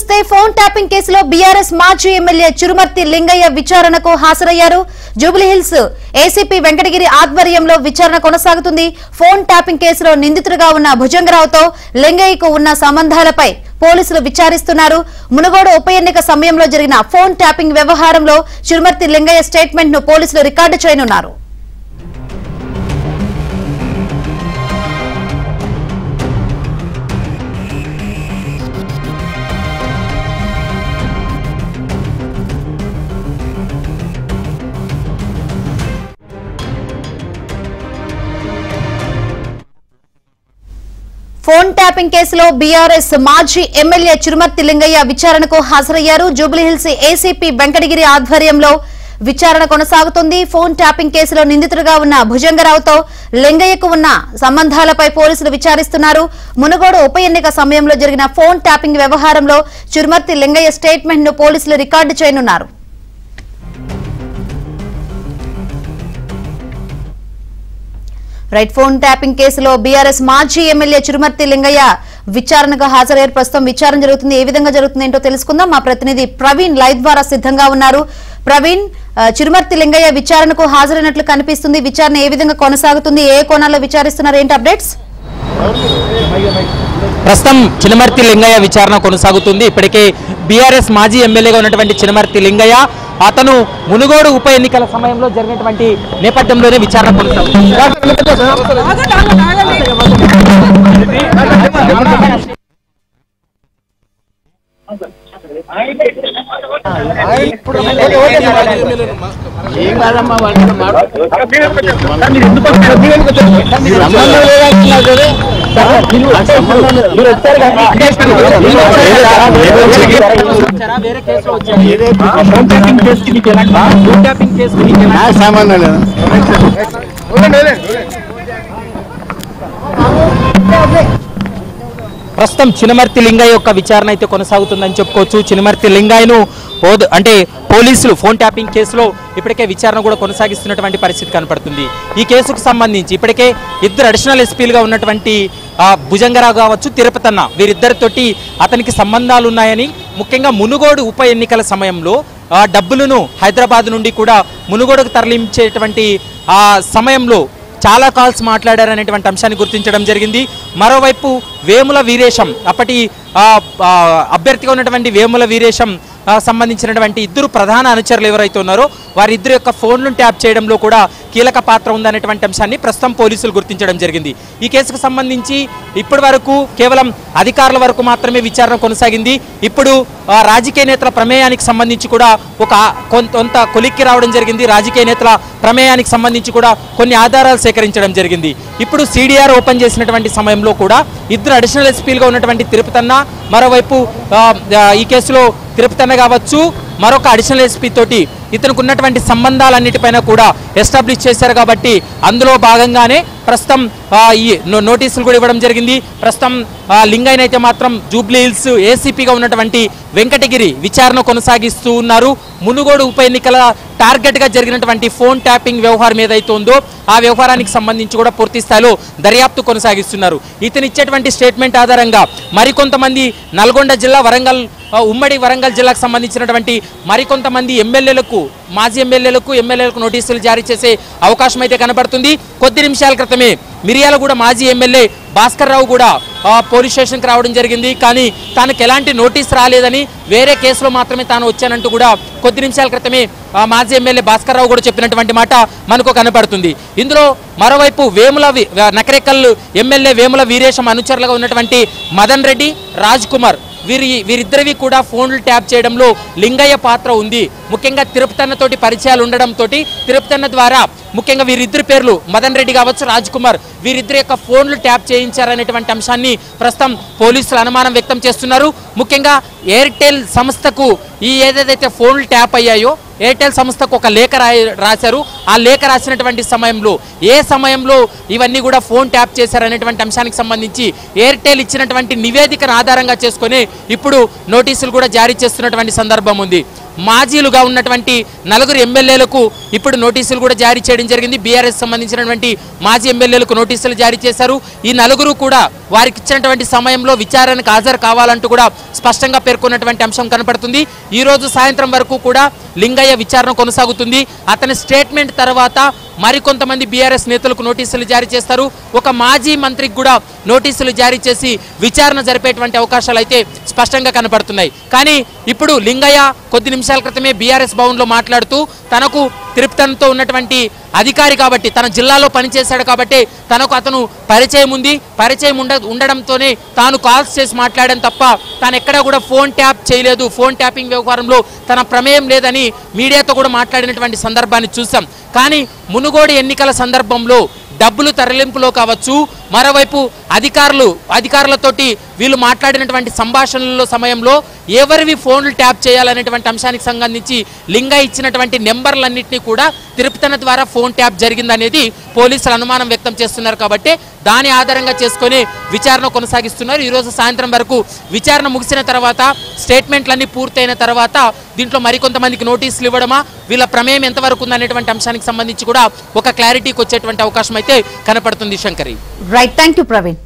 చూస్తే phone tapping కేసులో BRS మాజీ ఎమ్మెల్యే చిరుమర్తి లింగయ్య విచారణకు హాజరయ్యారు జూబ్లీహిల్స్ ఏసీపీ వెంకటగిరి ఆధ్వర్యంలో విచారణ కొనసాగుతుంది ఫోన్ ట్యాపింగ్ కేసులో నిందితుడిగా ఉన్న భుజంగరావుతో లింగయ్యకు ఉన్న సంబంధాలపై పోలీసులు విచారిస్తున్నారు మునుగోడు ఉప ఎన్నిక సమయంలో జరిగిన ఫోన్ ట్యాపింగ్ వ్యవహారంలో చిరుమర్తి లింగయ్య స్టేట్మెంట్ ను పోలీసులు రికార్డు చేయనున్నారు ఫోన్ ట్యాపింగ్ కేసులో బీఆర్ఎస్ మాజీ ఎమ్మెల్యే చిరుమర్తి లింగయ్య విచారణకు హాజరయ్యారు జూబ్లీహిల్స్ ఏసీపీ వెంకటగిరి ఆధ్వర్యంలో విచారణ కొనసాగుతుంది ఫోన్ ట్యాపింగ్ కేసులో నిందితుడిగా ఉన్న భుజంగరావుతో లింగయ్యకు ఉన్న సంబంధాలపై పోలీసులు విచారిస్తున్నారు మునుగోడు ఉప ఎన్నిక సమయంలో జరిగిన ఫోన్ ట్యాపింగ్ వ్యవహారంలో చిరుమర్తి లింగయ్య స్టేట్మెంట్ ను పోలీసులు రికార్డు చేయనున్నారు రైట్ ఫోన్ ట్యాపింగ్ కేసులో బీఆర్ఎస్ మాజీ ఎమ్మెల్యే చిరుమర్తి లింగయ్య విచారణకు హాజరయ్యారు ప్రస్తుతం విచారణ జరుగుతుంది ఏ విధంగా జరుగుతుంది ఏంటో తెలుసుకుందాం మా ప్రతినిధి ప్రవీణ్ లైవ్ ద్వారా సిద్ధంగా ఉన్నారు ప్రవీణ్ ఆ, చిరుమర్తి లింగయ్య విచారణకు హాజరైనట్లు కనిపిస్తుంది విచారణ ఏ విధంగా కొనసాగుతుంది ఏ కోణాల్లో విచారిస్తున్నారు ఏంటి అప్డేట్స్ ప్రస్తుతం చినమర్తి లింగయ్య విచారణ కొనసాగుతుంది ఇప్పటికే బీఆర్ఎస్ మాజీ ఎమ్మెల్యేగా ఉన్నటువంటి చినమర్తి లింగయ్య అతను మునుగోడు ఉప ఎన్నికల సమయంలో జరిగినటువంటి నేపథ్యంలోనే విచారణ కొనసాగుతుంది వేరే కేసులో సామాన్య లేదా ప్రస్తుతం చినమర్తి లింగయ్య యొక్క విచారణ అయితే కొనసాగుతుందని చెప్పుకోవచ్చు చినమర్తి లింగయ్యను ఓద్- అంటే పోలీసులు ఫోన్ ట్యాపింగ్ కేసులో ఇప్పటికే విచారణ కూడా కొనసాగిస్తున్నటువంటి పరిస్థితి కనపడుతుంది ఈ కేసుకు సంబంధించి ఇప్పటికే ఇద్దరు అడిషనల్ ఎస్పీలుగా ఉన్నటువంటి ఆ, భుజంగరావు కావచ్చు తిరుపతన్న వీరిద్దరితోటి అతనికి సంబంధాలు ఉన్నాయని ముఖ్యంగా మునుగోడు ఉప ఎన్నికల సమయంలో ఆ డబ్బులను హైదరాబాద్ నుండి కూడా మునుగోడుకు తరలించేటువంటి ఆ సమయంలో చాలా కాల్స్ మాట్లాడారనేటువంటి అంశాన్ని గుర్తించడం జరిగింది మరోవైపు వేముల వీరేశం అప్పటి ఆ, ఆ, అభ్యర్థిగా ఉన్నటువంటి వేముల వీరేశం ఆ, సంబంధించినటువంటి ఇద్దరు ప్రధాన అనుచరులు ఎవరైతే ఉన్నారో వారిద్దరి యొక్క ఫోన్లను ట్యాప్ చేయడంలో కూడా కీలక పాత్ర ఉందనేటువంటి అంశాన్ని ప్రస్తుతం పోలీసులు గుర్తించడం జరిగింది ఈ కేసుకు సంబంధించి ఇప్పటి వరకు కేవలం అధికారుల వరకు మాత్రమే విచారణ కొనసాగింది ఇప్పుడు ఆ, రాజకీయ నేతల ప్రమేయానికి సంబంధించి కూడా ఒక కొంత కొంత కొలిక్కి రావడం జరిగింది రాజకీయ నేతల ప్రమేయానికి సంబంధించి కూడా కొన్ని ఆధారాలు సేకరించడం జరిగింది ఇప్పుడు సిడిఆర్ ఓపెన్ చేసినటువంటి సమయంలో కూడా ఇద్దరు అడిషనల్ ఎస్పీలుగా ఉన్నటువంటి తిరుపతన్న మరోవైపు ఆ, ఆ, ఈ కేసులో తిరుపతన్న కావచ్చు మరొక అడిషనల్ ఎస్పీ తోటి ఇతనికి ఉన్నటువంటి సంబంధాలన్నిటిపైన కూడా ఎస్టాబ్లిష్ చేశారు కాబట్టి అందులో భాగంగానే ప్రస్తుతం ఆ, ఈ నో- నోటీసులు కూడా ఇవ్వడం జరిగింది ప్రస్తుతం ఆ, లింగైన్ అయితే మాత్రం జూబ్లీ హిల్స్ ఏసీపీగా ఉన్నటువంటి వెంకటగిరి విచారణ కొనసాగిస్తూ ఉన్నారు మునుగోడు ఉప ఎన్నికల టార్గెట్ గా జరిగినటువంటి ఫోన్ ట్యాపింగ్ వ్యవహారం ఏదైతే ఉందో ఆ వ్యవహారానికి సంబంధించి కూడా పూర్తి స్థాయిలో దర్యాప్తు కొనసాగిస్తున్నారు ఇతను ఇచ్చేటువంటి స్టేట్మెంట్ ఆధారంగా మరికొంతమంది నల్గొండ జిల్లా వరంగల్ ఆ, ఉమ్మడి వరంగల్ జిల్లాకు సంబంధించినటువంటి మరికొంతమంది ఎమ్మెల్యేలకు మాజీ ఎమ్మెల్యేలకు ఎమ్మెల్యేలకు నోటీసులు జారీ చేసే అవకాశం అయితే కనబడుతుంది కొద్ది నిమిషాల క్రితమే మిరియాలగూడ మాజీ ఎమ్మెల్యే భాస్కర్ రావు కూడా ఆ, పోలీస్ స్టేషన్కి రావడం జరిగింది కానీ తనకు ఎలాంటి నోటీస్ రాలేదని వేరే కేసులో మాత్రమే తాను వచ్చానంటూ కూడా కొద్ది నిమిషాల క్రితమే ఆ, మాజీ ఎమ్మెల్యే భాస్కర్ రావు కూడా చెప్పినటువంటి మాట మనకు కనపడుతుంది ఇందులో మరోవైపు వేముల వి- నకరేకల్ ఎమ్మెల్యే వేముల వీరేశం అనుచరులుగా ఉన్నటువంటి మదన్ రెడ్డి రాజ్ కుమార్ వీరి వీరిద్దరివి కూడా ఫోన్లు ట్యాప్ చేయడంలో లింగయ్య పాత్ర ఉంది ముఖ్యంగా తిరుపతన్నతోటి పరిచయాలు ఉండడంతో తిరుపతన్న ద్వారా ముఖ్యంగా వీరిద్దరి పేర్లు మదన్ రెడ్డి కావచ్చు రాజ్ కుమార్ వీరిద్దరి యొక్క ఫోన్లు ట్యాప్ చేయించారనేటువంటి అంశాన్ని ప్రస్తుతం పోలీసులు అనుమానం వ్యక్తం చేస్తున్నారు ముఖ్యంగా ఎయిర్టెల్ సంస్థకు ఈ ఏదైతే ఫోన్లు ట్యాప్ అయ్యాయో ఎయిర్టెల్ సంస్థకు ఒక లేఖ రాయ రాశారు ఆ లేఖ రాసినటువంటి సమయంలో ఏ సమయంలో ఇవన్నీ కూడా ఫోన్ ట్యాప్ చేశారనేటువంటి అంశానికి సంబంధించి ఎయిర్టెల్ ఇచ్చినటువంటి నివేదికను ఆధారంగా చేసుకొని ఇప్పుడు నోటీసులు కూడా జారీ చేస్తున్నటువంటి సందర్భం ఉంది మాజీలుగా ఉన్నటువంటి నలుగురు ఎమ్మెల్యేలకు ఇప్పుడు నోటీసులు కూడా జారీ చేయడం జరిగింది బీఆర్ఎస్ సంబంధించినటువంటి మాజీ ఎమ్మెల్యేలకు నోటీసులు జారీ చేశారు ఈ నలుగురు కూడా వారికి ఇచ్చినటువంటి సమయంలో విచారణకు హాజరు కావాలంటూ కూడా స్పష్టంగా పేర్కొన్నటువంటి అంశం కనపడుతుంది ఈ రోజు సాయంత్రం వరకు కూడా లింగయ్య విచారణ కొనసాగుతుంది అతని స్టేట్మెంట్ తర్వాత మరికొంతమంది బీఆర్ఎస్ నేతలకు నోటీసులు జారీ చేస్తారు ఒక మాజీ మంత్రికి కూడా నోటీసులు జారీ చేసి విచారణ జరిపేటువంటి అవకాశాలు అయితే స్పష్టంగా కనపడుతున్నాయి కానీ ఇప్పుడు లింగయ్య కొద్ది నిమిషాల క్రితమే బీఆర్ఎస్ భవన్లో మాట్లాడుతూ తనకు తిరుపతితో ఉన్నటువంటి అధికారి కాబట్టి తన జిల్లాలో పనిచేశాడు కాబట్టి తనకు అతను పరిచయం ఉంది పరిచయం ఉండ ఉండడంతోనే తాను కాల్స్ చేసి మాట్లాడడం తప్ప తాను ఎక్కడా కూడా ఫోన్ ట్యాప్ చేయలేదు ఫోన్ ట్యాపింగ్ వ్యవహారంలో తన ప్రమేయం లేదని మీడియాతో కూడా మాట్లాడినటువంటి సందర్భాన్ని చూసాం కానీ మునుగోడు ఎన్నికల సందర్భంలో డబ్బులు తరలింపులో కావచ్చు మరోవైపు అధికారులు అధికారులతోటి వీళ్ళు మాట్లాడినటువంటి సంభాషణల సమయంలో ఎవరివి ఫోన్లు ట్యాప్ చేయాలనేటువంటి అంశానికి సంబంధించి లింగ ఇచ్చినటువంటి నెంబర్లన్నింటినీ కూడా తిరుపతన ద్వారా ఫోన్ ట్యాప్ జరిగిందనేది పోలీసులు అనుమానం వ్యక్తం చేస్తున్నారు కాబట్టి దాని ఆధారంగా చేసుకొని విచారణ కొనసాగిస్తున్నారు ఈరోజు సాయంత్రం వరకు విచారణ ముగిసిన తర్వాత స్టేట్మెంట్లన్నీ పూర్తయిన తర్వాత దీంట్లో మరికొంతమందికి నోటీసులు ఇవ్వడమా వీళ్ళ ప్రమేయం ఎంతవరకు ఉందనేటువంటి అంశానికి సంబంధించి కూడా ఒక క్లారిటీకి వచ్చేటువంటి అవకాశం అయితే కనపడుతుంది Shankari right thank you Praveen